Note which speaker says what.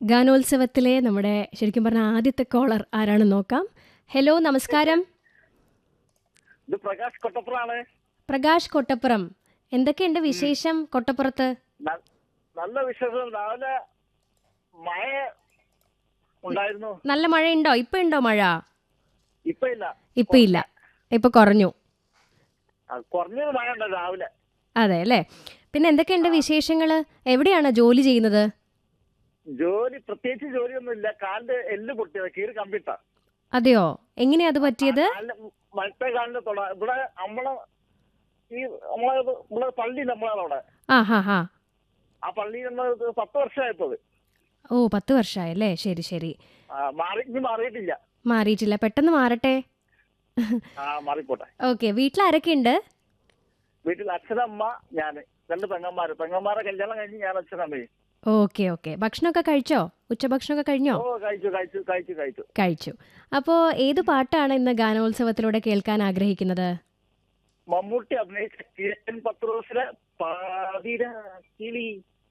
Speaker 1: ഗാനോത്സവത്തിലെ നമ്മുടെ ശരിക്കും പറഞ്ഞ ആദ്യത്തെ കോളർ ആരാണെന്ന് നോക്കാം ഹലോ നമസ്കാരം
Speaker 2: ഇത് പ്രകാശ് കൊട്ടപ്പുറാണ്
Speaker 1: പ്രകാശ് കൊട്ടപ്പുറം എന്തൊക്കെയുണ്ട് വിശേഷം കൊട്ടപ്പുറത്ത്
Speaker 2: ന- നല്ല വിശേഷം രാവിലെ മഴ ഉണ്ടായിരുന്നു
Speaker 1: നല്ല മഴയുണ്ടോ ഇപ്പൊ ഉണ്ടോ മഴ
Speaker 2: ഇപ്പൊ ഇല്ല
Speaker 1: ഇപ്പൊ ഇല്ല ഇപ്പൊ കുറഞ്ഞു
Speaker 2: ആ, കുറഞ്ഞൊരു മഴ ഉണ്ട് രാവിലെ
Speaker 1: അതെ അല്ലേ പിന്നെ എന്തൊക്കെയുണ്ട് വിശേഷങ്ങൾ എവിടെയാണ് ജോലി ചെയ്യുന്നത്
Speaker 2: ജോലി പ്രത്യേകിച്ച് ജോലിയൊന്നും ഇല്ല കാലിന്റെ എല്ല് പൊട്ടിയത് കീറി കമ്പിട്ട
Speaker 1: അതെയോ എങ്ങനെയാ അത് പറ്റിയത്
Speaker 2: മറ്റേ കാലിന്റെ തൊട ഇവിടെ നമ്മളെ ഈ നമ്മളെ നമ്മളെ പള്ളി നമ്മളെ അവിടെ
Speaker 1: ആ ഹാ ഹാ
Speaker 2: ആ പള്ളി നമ്മൾ പത്ത് വർഷമായിപ്പത്
Speaker 1: ഓ പത്ത് വർഷമായല്ലേ ശരി ശരി
Speaker 2: മാറി ഇനി മാറിയിട്ടില്ല
Speaker 1: മാറിയിട്ടില്ല പെട്ടെന്ന് മാറട്ടെ
Speaker 2: ആ മാറിപ്പോട്ടെ
Speaker 1: ഓക്കെ വീട്ടിൽ ആരൊക്കെ ഉണ്ട്
Speaker 2: വീട്ടിൽ അച്ഛനമ്മ ഞാന് രണ്ട് പെങ്ങന്മാര് പെങ്ങന്മാരെ കല്യാണം കഴിഞ്ഞ് ഞാൻ അച്ഛനമ്മയും
Speaker 1: ഓക്കെ ഓക്കെ ഭക്ഷണമൊക്കെ കഴിച്ചോ ഉച്ചഭക്ഷണമൊക്കെ കഴിഞ്ഞോ
Speaker 2: ഓ കഴിച്ചു കഴിച്ചു കഴിച്ചു കഴിച്ചു
Speaker 1: കഴിച്ചു അപ്പോൾ ഏത് പാട്ടാണ് ഇന്ന് ഗാനോത്സവത്തിലൂടെ കേൾക്കാൻ ആഗ്രഹിക്കുന്നത്
Speaker 2: മമ്മൂട്ടി അഭിനയിച്ച കിരൺ പത്രോസിലെ പാതിര കിളി